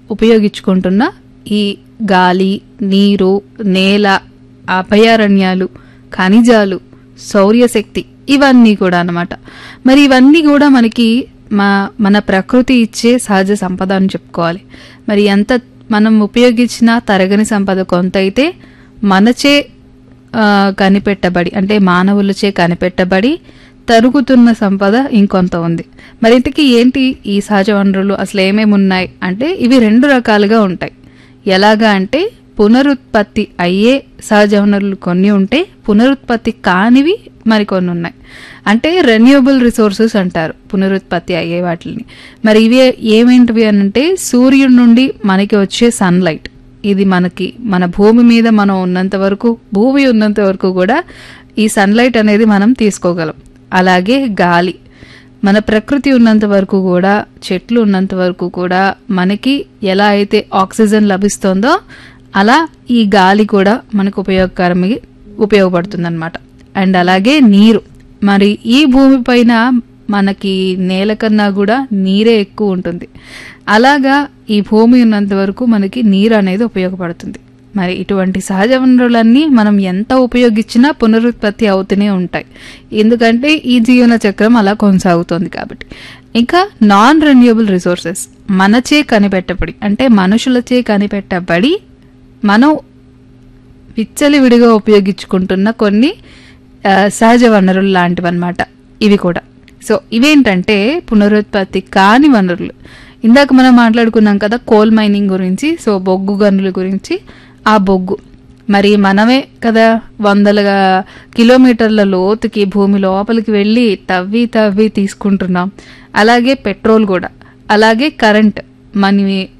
ఉపయోగించుకుంటున్న ఈ గాలి నీరు నేల అభయారణ్యాలు ఖనిజాలు సౌర్యశక్తి ఇవన్నీ కూడా అన్నమాట మరి ఇవన్నీ కూడా మనకి మా మన ప్రకృతి ఇచ్చే సహజ సంపద అని చెప్పుకోవాలి మరి ఎంత మనం ఉపయోగించిన తరగని సంపద కొంత అయితే మనచే ఆ, కనిపెట్టబడి అంటే మానవులచే కనిపెట్టబడి తరుగుతున్న సంపద ఇంకొంత ఉంది మరి ఇంతకీ ఏంటి ఈ సహజ వనరులు అసలు ఏమేమి ఉన్నాయి అంటే ఇవి రెండు రకాలుగా ఉంటాయి ఎలాగా అంటే పునరుత్పత్తి అయ్యే సహజ వనరులు కొన్ని ఉంటే పునరుత్పత్తి కానివి మరికొన్ని ఉన్నాయి అంటే రెన్యూబుల్ రిసోర్సెస్ అంటారు పునరుత్పత్తి అయ్యే వాటిని మరి ఇవి ఏమేంటివి అని అంటే సూర్యుడి నుండి మనకి వచ్చే సన్లైట్ ఇది మనకి మన భూమి మీద మనం ఉన్నంత వరకు భూమి ఉన్నంత వరకు కూడా ఈ సన్లైట్ అనేది మనం తీసుకోగలం అలాగే గాలి మన ప్రకృతి ఉన్నంత వరకు కూడా చెట్లు ఉన్నంత వరకు కూడా మనకి ఎలా అయితే ఆక్సిజన్ లభిస్తుందో అలా ఈ గాలి కూడా మనకు ఉపయోగకరమి ఉపయోగపడుతుందన్నమాట అండ్ అలాగే నీరు మరి ఈ భూమిపైన మనకి నేల కన్నా కూడా నీరే ఎక్కువ ఉంటుంది అలాగా ఈ భూమి ఉన్నంత వరకు మనకి నీరు అనేది ఉపయోగపడుతుంది మరి ఇటువంటి సహజ వనరులన్నీ మనం ఎంత ఉపయోగించినా పునరుత్పత్తి అవుతూనే ఉంటాయి ఎందుకంటే ఈ జీవన చక్రం అలా కొనసాగుతోంది కాబట్టి ఇంకా నాన్ రెన్యూబుల్ రిసోర్సెస్ మనచే కనిపెట్టబడి అంటే మనుషులచే కనిపెట్టబడి మనం విచ్చలివిడిగా ఉపయోగించుకుంటున్న కొన్ని ఆ, సహజ వనరులు లాంటివి అనమాట ఇవి కూడా సో ఇవేంటంటే పునరుత్పత్తి కాని వనరులు ఇందాక మనం మాట్లాడుకున్నాం కదా కోల్ మైనింగ్ గురించి సో బొగ్గు గనుల గురించి ఆ బొగ్గు మరి మనమే కదా వందలుగా కిలోమీటర్ల లోతుకి భూమి లోపలికి వెళ్ళి తవ్వి తవ్వి తీసుకుంటున్నాం అలాగే పెట్రోల్ కూడా అలాగే కరెంట్ మన